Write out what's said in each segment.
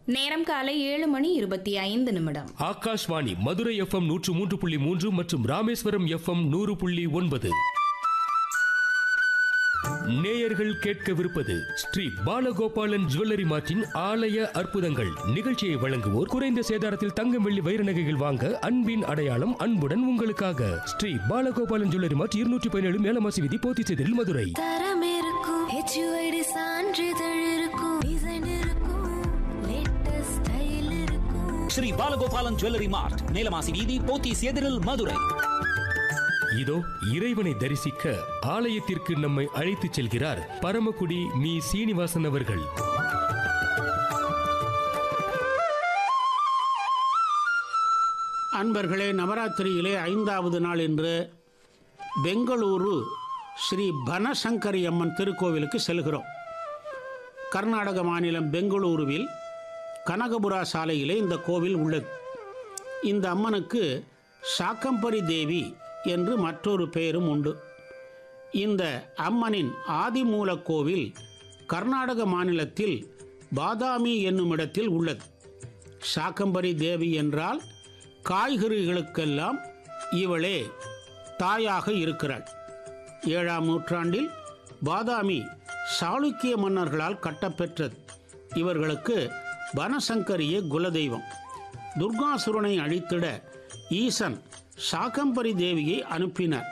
நேரம் காலை ஏழு மணி இருபத்தி ஐந்து நிமிடம் ஆகாஷ்வாணி மதுரை எஃப்எம் நூற்று மூன்று புள்ளி மூன்று மற்றும் ராமேஸ்வரம் எஃப்எம் நூறு புள்ளி ஒன்பது நேயர்கள் கேட்கவிருப்பது ஸ்ரீ பாலகோபாலன் ஜுவல்லரி மார்ட்டின் ஆலய அற்புதங்கள் நிகழ்ச்சியை வழங்குவோர் குறைந்த சேதாரத்தில் தங்கம் வெள்ளி வைர நகைகள் வாங்க அன்பின் அடையாளம் அன்புடன் உங்களுக்காக ஸ்ரீ பாலகோபாலன் ஜுவல்லரி மார்ட் இருநூற்றி பதினேழு மேலமாசி விதி போத்திச்செதில் மதுரை தரம் இருக்கும் ஹெச்யூஐடி சான்றிதழ் இருக்கும் டிசைன் இருக்கும் லேட்டஸ்ட் ஸ்டைல் இருக்கும் ஸ்ரீ பாலகோபாலன் ஜுவல்லரி மார்ட் நீலமாசி வீதி போத்தீஸ் எதிரில் மதுரை இதோ இறைவனை தரிசிக்க ஆலயத்திற்கு நம்மை அழைத்துச் செல்கிறார் பரமக்குடி மீ சீனிவாசன் அவர்கள் அன்பர்களே நவராத்திரியிலே ஐந்தாவது நாள் இன்று பெங்களூரு ஸ்ரீ பனசங்கரி அம்மன் திருக்கோவிலுக்கு செல்கிறோம் கர்நாடக மாநிலம் பெங்களூருவில் கனகபுரா சாலையிலே இந்த கோவில் உள்ளது இந்த அம்மனுக்கு சாக்கம்பரி தேவி என்று மற்றொரு பெயரும் உண்டு இந்த அம்மனின் ஆதிமூல கோவில் கர்நாடக மாநிலத்தில் பாதாமி என்னும் இடத்தில் உள்ளது சாக்கம்பரி தேவி என்றால் காய்கறிகளுக்கெல்லாம் இவளே தாயாக இருக்கிறாள் ஏழாம் நூற்றாண்டில் பாதாமி சாளுக்கிய மன்னர்களால் கட்டப்பெற்றது இவர்களுக்கு வனசங்கரியே குலதெய்வம் துர்காசுரனை அழித்திட ஈசன் சாக்கம்பரி தேவியை அனுப்பினார்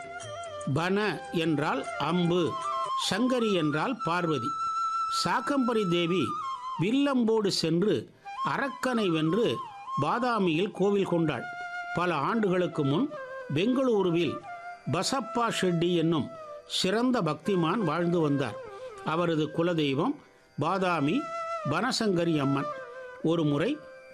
பன என்றால் அம்பு சங்கரி என்றால் பார்வதி சாக்கம்பரி தேவி வில்லம்போடு சென்று அரக்கனை வென்று பாதாமியில் கோவில் கொண்டாள் பல ஆண்டுகளுக்கு முன் பெங்களூருவில் பசப்பா ஷெட்டி என்னும் சிறந்த பக்திமான் வாழ்ந்து வந்தார் அவரது குலதெய்வம் பாதாமி பனசங்கரி அம்மன் ஒரு முறை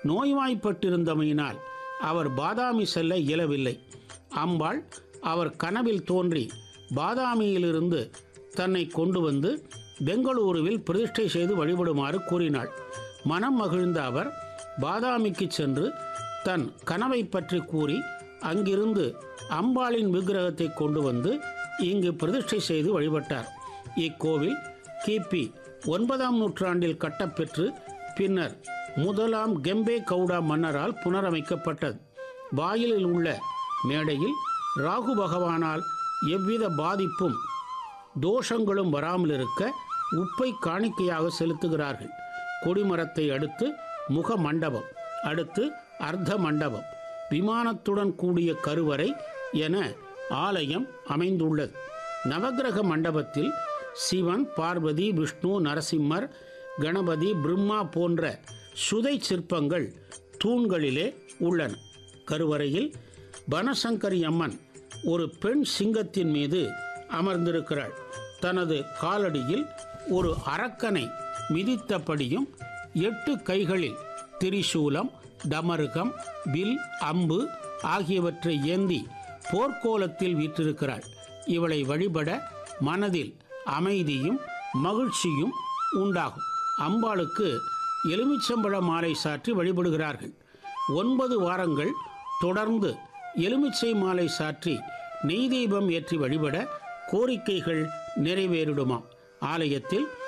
நோய்வாய்ப்பட்டிருந்தமையினால் அவர் பாதாமி செல்ல இயலவில்லை அம்பாள் அவர் கனவில் தோன்றி பாதாமியிலிருந்து தன்னை கொண்டு வந்து பெங்களூருவில் பிரதிஷ்டை செய்து வழிபடுமாறு கூறினாள் மனம் மகிழ்ந்த அவர் பாதாமிக்கு சென்று தன் கனவை பற்றி கூறி அங்கிருந்து அம்பாளின் விக்கிரகத்தை கொண்டு வந்து இங்கு பிரதிஷ்டை செய்து வழிபட்டார் இக்கோவில் கிபி ஒன்பதாம் நூற்றாண்டில் கட்டப்பெற்று பின்னர் முதலாம் கெம்பே கவுடா மன்னரால் புனரமைக்கப்பட்டது வாயிலில் உள்ள மேடையில் ராகு பகவானால் எவ்வித பாதிப்பும் தோஷங்களும் வராமல் இருக்க உப்பை காணிக்கையாக செலுத்துகிறார்கள் கொடிமரத்தை அடுத்து முக மண்டபம் அடுத்து அர்த்த மண்டபம் விமானத்துடன் கூடிய கருவறை என ஆலயம் அமைந்துள்ளது நவக்கிரக மண்டபத்தில் சிவன் பார்வதி விஷ்ணு நரசிம்மர் கணபதி பிரம்மா போன்ற சுதை சிற்பங்கள் தூண்களிலே உள்ளன கருவறையில் பனசங்கரி அம்மன் ஒரு பெண் சிங்கத்தின் மீது அமர்ந்திருக்கிறாள் தனது காலடியில் ஒரு அரக்கனை மிதித்தபடியும் எட்டு கைகளில் திரிசூலம் டமருகம் வில் அம்பு ஆகியவற்றை ஏந்தி போர்க்கோலத்தில் வீற்றிருக்கிறாள் இவளை வழிபட மனதில் அமைதியும் மகிழ்ச்சியும் உண்டாகும் அம்பாளுக்கு எலுமிச்சம்பழ மாலை சாற்றி வழிபடுகிறார்கள் ஒன்பது வாரங்கள் தொடர்ந்து எலுமிச்சை மாலை சாற்றி நெய் தீபம் ஏற்றி வழிபட கோரிக்கைகள் நிறைவேறிடுமாம் ஆலயத்தில்